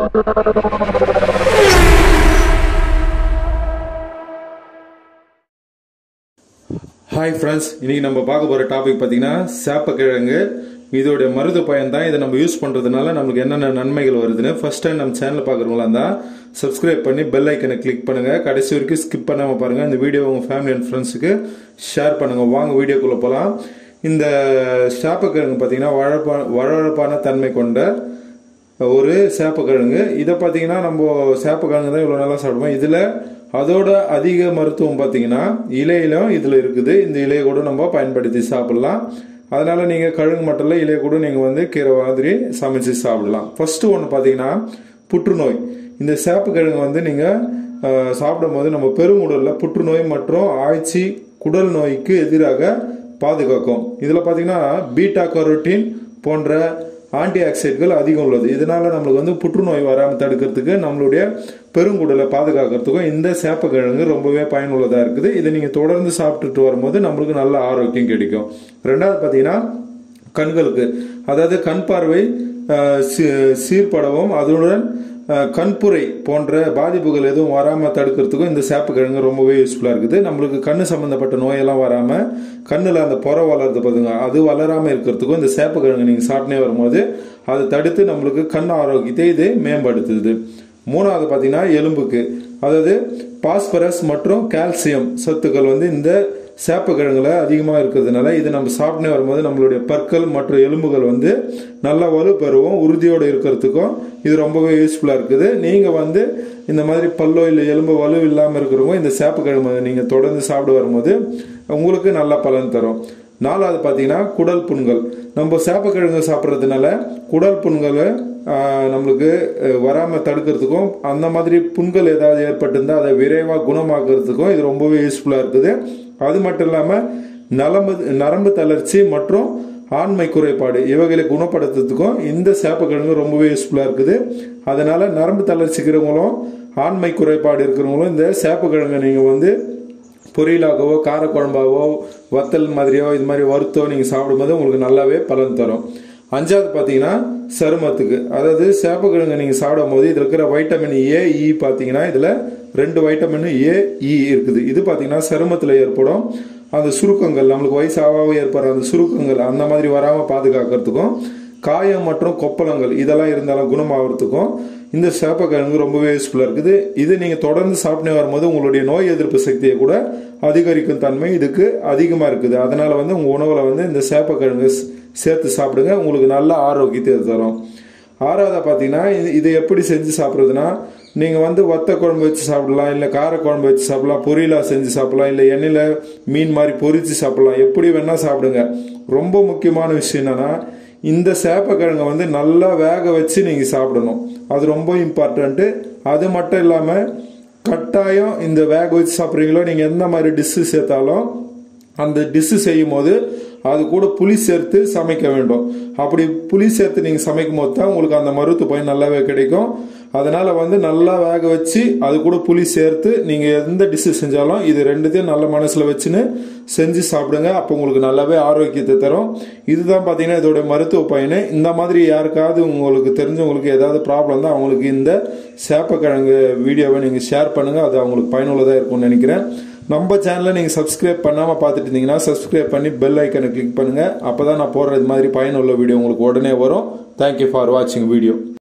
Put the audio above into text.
hi friends இன்னைக்கு நம்ம பார்க்க போகிற டாபிக் பார்த்தீங்கன்னா சேப்பக்கிழங்கு இதோடைய மருது பயன் தான் இதை நம்ம யூஸ் பண்ணுறதுனால நம்மளுக்கு என்னென்ன நன்மைகள் வருதுன்னு ஃபர்ஸ்ட் டைம் நம்ம சேனல் பார்க்குறவங்களா இருந்தால் சப்ஸ்கிரைப் பண்ணி பெல் ஐக்கனை கிளிக் பண்ணுங்கள் கடைசி வரைக்கும் ஸ்கிப் பண்ணாமல் பாருங்கள் இந்த வீடியோ உங்கள் ஃபேமிலி அண்ட் ஃப்ரெண்ட்ஸுக்கு ஷேர் பண்ணுங்கள் வாங்க வீடியோக்குள்ளே போகலாம் இந்த சேப்பக்கிழங்கு பார்த்தீங்கன்னா வழப்பா வழவழப்பான தன்மை கொண்ட ஒரு சேப்பக்கிழங்கு இதை பார்த்தீங்கன்னா நம்ம சேப்பக்கிழங்கு தான் இவ்வளோ நல்லா சாப்பிடுவோம் இதில் அதோட அதிக மருத்துவம் பார்த்தீங்கன்னா இலையிலும் இதில் இருக்குது இந்த இலையை கூட நம்ம பயன்படுத்தி சாப்பிடலாம் அதனால நீங்கள் கிழங்கு மட்டும் இல்லை இலையை கூட நீங்கள் வந்து கீரை மாதிரி சமைச்சு சாப்பிடலாம் ஃபர்ஸ்ட் ஒன்று பார்த்தீங்கன்னா புற்றுநோய் இந்த சேப்பக்கிழங்கு வந்து நீங்கள் சாப்பிடும் போது நம்ம பெருங்குடலில் புற்றுநோய் மற்றும் ஆய்ச்சி குடல் நோய்க்கு எதிராக பாதுகாக்கும் இதில் பார்த்தீங்கன்னா பீட்டா கரோட்டின் போன்ற ஆன்டி ஆக்சைடுகள் அதிகம் உள்ளது இதனால நம்மளுக்கு வந்து புற்றுநோய் வராமல் தடுக்கிறதுக்கு நம்மளுடைய பெருங்குடலை பாதுகாக்கிறதுக்கும் இந்த சேப்பக்கிழங்கு ரொம்பவே பயனுள்ளதாக இருக்குது இதை நீங்கள் தொடர்ந்து சாப்பிட்டுட்டு வரும்போது நம்மளுக்கு நல்ல ஆரோக்கியம் கிடைக்கும் ரெண்டாவது பார்த்தீங்கன்னா கண்களுக்கு அதாவது கண் பார்வை அஹ், சீ- சீர்படவும் அதுடன் அஹ், கண்புரை போன்ற பாதிப்புகள் எதுவும் வராமல் தடுக்கிறதுக்கும் இந்த சேப்பக்கிழங்கு ரொம்பவே யூஸ்ஃபுல்லாக இருக்குது நம்மளுக்கு கண்ணு சம்மந்தப்பட்ட நோயெல்லாம் வராமல் கண்ணில் அந்த புற வளருது பாருங்க அது வளராமல் இருக்கிறதுக்கும் இந்த சேப்பக்கிழங்கு நீங்கள் சாப்பிட்டே வரும்போது அதை தடுத்து நம்மளுக்கு கண் ஆரோக்கியத்தை இது மேம்படுத்துது மூணாவது பார்த்தீங்கன்னா எலும்புக்கு அதாவது பாஸ்பரஸ் மற்றும் கால்சியம் சத்துக்கள் வந்து இந்த சேப்பக்கிழங்குல அதிகமாக இருக்கிறதுனால இது நம்ம சாப்பிட்டே வரும்போது நம்மளுடைய பற்கள் மற்றும் எலும்புகள் வந்து நல்லா வலு பெறுவோம் உறுதியோடு இருக்கிறதுக்கும் இது ரொம்பவே யூஸ்ஃபுல்லாக இருக்குது நீங்கள் வந்து இந்த மாதிரி பல்லோ இல்லை எலும்பு வலு இல்லாமல் இருக்கிறவங்க இந்த சேப்பக்கிழங்கு நீங்கள் தொடர்ந்து சாப்பிட வரும்போது உங்களுக்கு நல்ல பலன் தரும் நாலாவது பார்த்தீங்கன்னா குடல் புண்கள் நம்ம சேப்பக்கிழங்கு சாப்பிட்றதுனால குடல் புண்களை ஆஹ், நம்மளுக்கு அஹ், வராம தடுக்கிறதுக்கும் அந்த மாதிரி புண்கள் ஏதாவது ஏற்பட்டிருந்தால் அதை விரைவாக குணமாக்குறதுக்கும் இது ரொம்பவே யூஸ்ஃபுல்லாக இருக்குது அது மட்டும் இல்லாமல் நரம்பு நரம்பு தளர்ச்சி மற்றும் ஆண்மை குறைபாடு இவைகளை குணப்படுத்துறதுக்கும் இந்த சேப்பக்கிழங்கு ரொம்பவே யூஸ்ஃபுல்லாக இருக்குது அதனால நரம்பு தளர்ச்சிக்கிறவங்களும் ஆண்மை குறைபாடு இருக்கிறவங்களும் இந்த சேப்பக்கிழங்கை நீங்கள் வந்து பொரியலாகவோ காரக்குழம்பாவோ வத்தல் மாதிரியோ இது மாதிரி வறுத்தோ நீங்கள் சாப்பிடும்போது உங்களுக்கு நல்லாவே பலன் தரும் அஞ்சாவது பார்த்தீங்கன்னா சருமத்துக்கு அதாவது சேப்பக்கிழங்கு நீங்கள் சாப்பிடும் போது இதில் இருக்கிற வைட்டமின் ஏ இ பார்த்தீங்கன்னா இதில் ரெண்டு வைட்டமின் ஏ இ இருக்குது இது பார்த்தீங்கன்னா சருமத்தில் ஏற்படும் அந்த சுருக்கங்கள் நம்மளுக்கு வயசாக ஏற்படுற அந்த சுருக்கங்கள் அந்த மாதிரி வராமல் பாதுகாக்கிறதுக்கும் காயம் மற்றும் கொப்பளங்கள் இதெல்லாம் இருந்தாலும் குணமாகறதுக்கும் இந்த சேப்பக்கிழங்கு ரொம்பவே யூஸ்ஃபுல்லாக இருக்குது இது நீங்கள் தொடர்ந்து சாப்பிட்டே வரும்போது உங்களுடைய நோய் எதிர்ப்பு சக்தியை கூட அதிகரிக்கும் தன்மை இதுக்கு அதிகமாக இருக்குது அதனால வந்து உங்கள் உணவில் வந்து இந்த சேப்பக்கிழங்கு ஸ்- சேர்த்து சாப்பிடுங்க உங்களுக்கு நல்ல ஆரோக்கியத்தை இது தரும் ஆறாவதா பார்த்தீங்கன்னா இது- இதை எப்படி செஞ்சு சாப்பிட்றதுனா நீங்கள் வந்து வத்த குழம்பு வச்சு சாப்பிடலாம் இல்லை கார குழம்பு வச்சு சாப்பிடலாம் பொரியலா செஞ்சு சாப்பிடலாம் இல்லை எண்ணெயில் மீன் மாதிரி பொரிச்சு சாப்பிடலாம் எப்படி வேணால் சாப்பிடுங்க ரொம்ப முக்கியமான விஷயம் என்னன்னா இந்த சேப்பக்கிழங்கை வந்து நல்லா வேக வச்சு நீங்கள் சாப்பிடணும் அது ரொம்ப இம்பார்ட்டண்ட்டு அது மட்டும் இல்லாமல் கட்டாயம் இந்த வேக வச்சு சாப்பிட்றீங்களோ நீங்கள் எந்த மாதிரி டிஷ்ஷு சேர்த்தாலும் அந்த டிஷ்ஷு செய்யும் போது அது கூட புளி சேர்த்து சமைக்க வேண்டும் அப்படி புளி சேர்த்து நீங்கள் சமைக்கும் போது தான் உங்களுக்கு அந்த மருத்துவ பயன் நல்லாவே கிடைக்கும் அதனால வந்து நல்லா வேக வச்சு அது கூட புளி சேர்த்து நீங்கள் எந்த டிஷ்ஷு செஞ்சாலும் இது ரெண்டுத்தையும் நல்ல மனசில் வச்சுன்னு செஞ்சு சாப்பிடுங்க அப்போ உங்களுக்கு நல்லாவே ஆரோக்கியத்தை தரும் இதுதான் பார்த்தீங்கன்னா இதோட மருத்துவ பயன் இந்த மாதிரி யாருக்காவது உங்களுக்கு தெரிஞ்சவங்களுக்கு ஏதாவது ப்ராப்ளம் தான் அவங்களுக்கு இந்த சேப்பக்கிழங்கு வீடியோவை நீங்கள் ஷேர் பண்ணுங்கள் அது அவங்களுக்கு பயனுள்ளதாக இருக்கும்னு நினைக்கிறேன் நம்ம சேனலை நீங்கள் சப்ஸ்கிரைப் பண்ணாமல் பார்த்துட்டு இருந்தீங்கன்னா சப்ஸ்கிரைப் பண்ணி பெல் ஐக்கனை கிளிக் பண்ணுங்கள் அப்போ தான் நான் போடுற இது மாதிரி பயனுள்ள வீடியோ உங்களுக்கு உடனே வரும் தேங்க்யூ ஃபார் வாட்சிங் வீடியோ